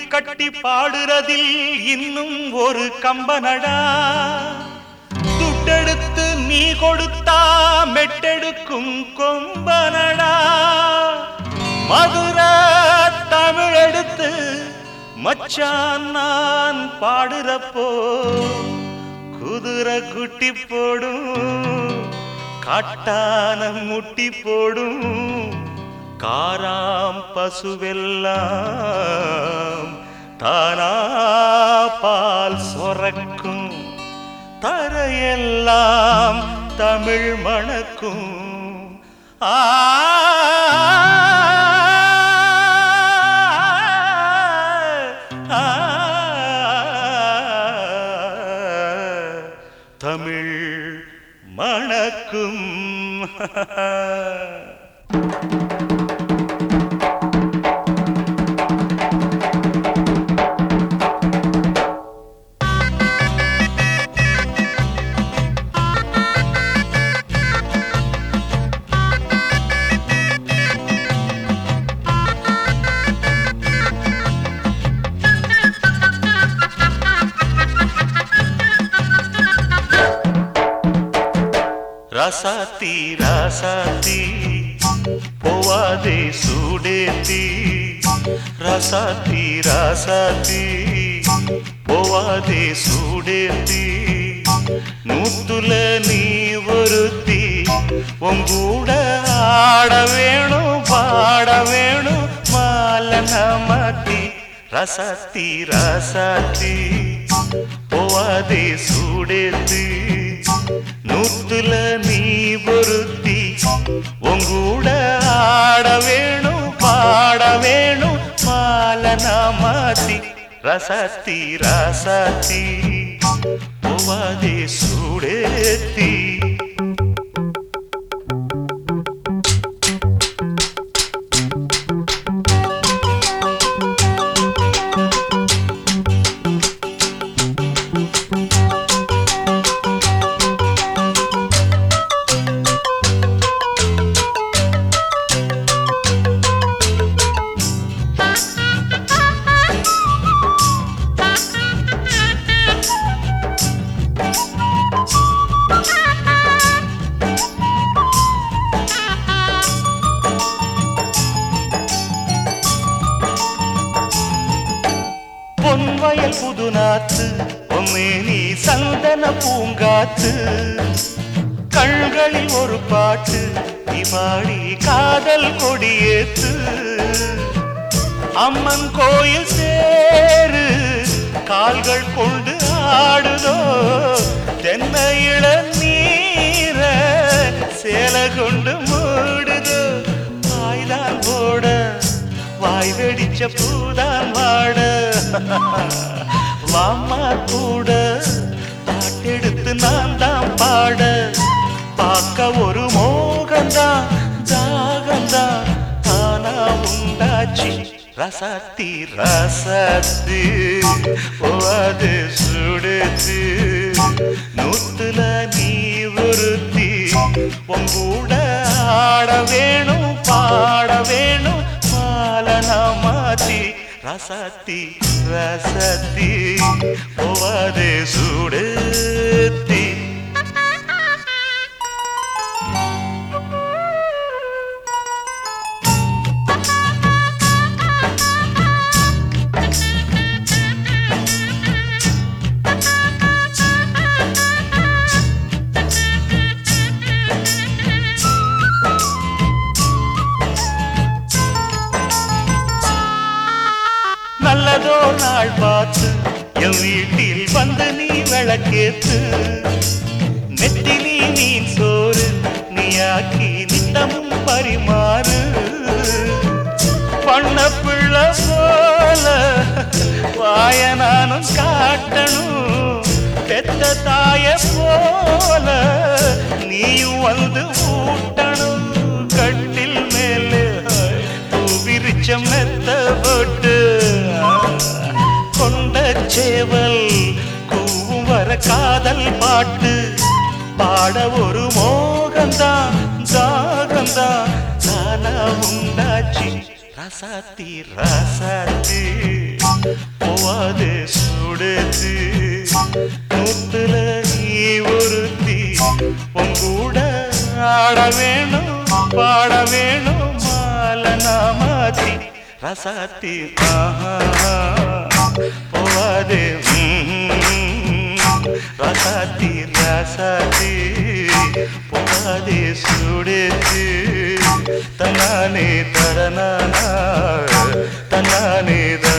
கட்டி பாடுறதில் இன்னும் ஒரு கம்பனடா துட்டெடுத்து நீ கொடுத்தா மெட்டெடுக்கும் கொம்பனடா மதுர தமிழெடுத்து மச்சான் நான் பாடுறப்போ குதிரை குட்டி போடும் காட்டான முட்டி போடும் காராம் பசுவெல்லாம் தானா பால் சொரக்கும் தரையெல்லாம் தமிழ் மணக்கும் ஆ தமிழ் மணக்கும் ரசாத்தி ரசாத்தி போவாதே சூடேத்தி ரசாத்தி ரசாத்தி போவாதே சூடேத்தி நூத்துல நீ ஒருத்தி உங்கூட ஆட வேணும் பாட வேணும் மாலன மாத்தி ரசாத்தி ரசாத்தி போவாதே சூடேத்தி நூத்துல நீ பொருத்தி உங்கூட ஆட வேணும் பாட வேணும் மாலனா மாத்தி ரசத்தி ரசத்தி போவாதே சூடேத்தி பொன்வயல் புதுநாத்து பொம்மேனி சந்தன பூங்காத்து கண்களில் ஒரு பாட்டு இவாடி காதல் கொடியேத்து அம்மன் கோயில் சேரு கால்கள் கொண்டு ஆடுதோ தென்னை இளநீர சேல கொண்டு மூடுதோ வாய்தான் போட வாய் வெடிச்ச பூதான் வாட வாமா கூட பாட்டெடுத்து நான் தான் பாட பார்க்க ஒரு மோகந்தான் தாகந்தான் தானா உண்டாச்சு ரசத்தி ரசத்து போவாது சுடுத்து நூத்துல நீ ஒருத்தி உங்கூட ஆட வேணும் பாட வேணும் மாலனா மாத்தி ரசத்தி ரசத்தி போவாது சுடுத்தி நல்லதோ நாள் பார்த்து என் வீட்டில் வந்து நீ விளக்கேத்து நெத்திலி மீன் சோறு நீயாக்கி நித்தமும் பரிமாறு பண்ண பிள்ளை போல வாய நானும் காட்டணும் பெத்த தாய போல நீயும் வந்து ஊட்டணும் கட்டில் மேலே பூ விரிச்ச மெத்த போட்டு கொண்ட சேவல் கூவும் வர காதல் பாட்டு பாட ஒரு மோகந்தான் தாகந்தான் நானா உண்டாச்சு ரசாத்தி ரசாத்தி போவாதே சுடுது நூத்துல நீ ஒருத்தி உங்கூட ஆட வேணும் பாட வேணும் மாலனா மாத்தி ரசாத்தி ஆஹா போவாதே ம்ம். ரசாத்தி ரசாத்தி போவாதே சுடுது தன்னானே தரனானா தன்னானே தர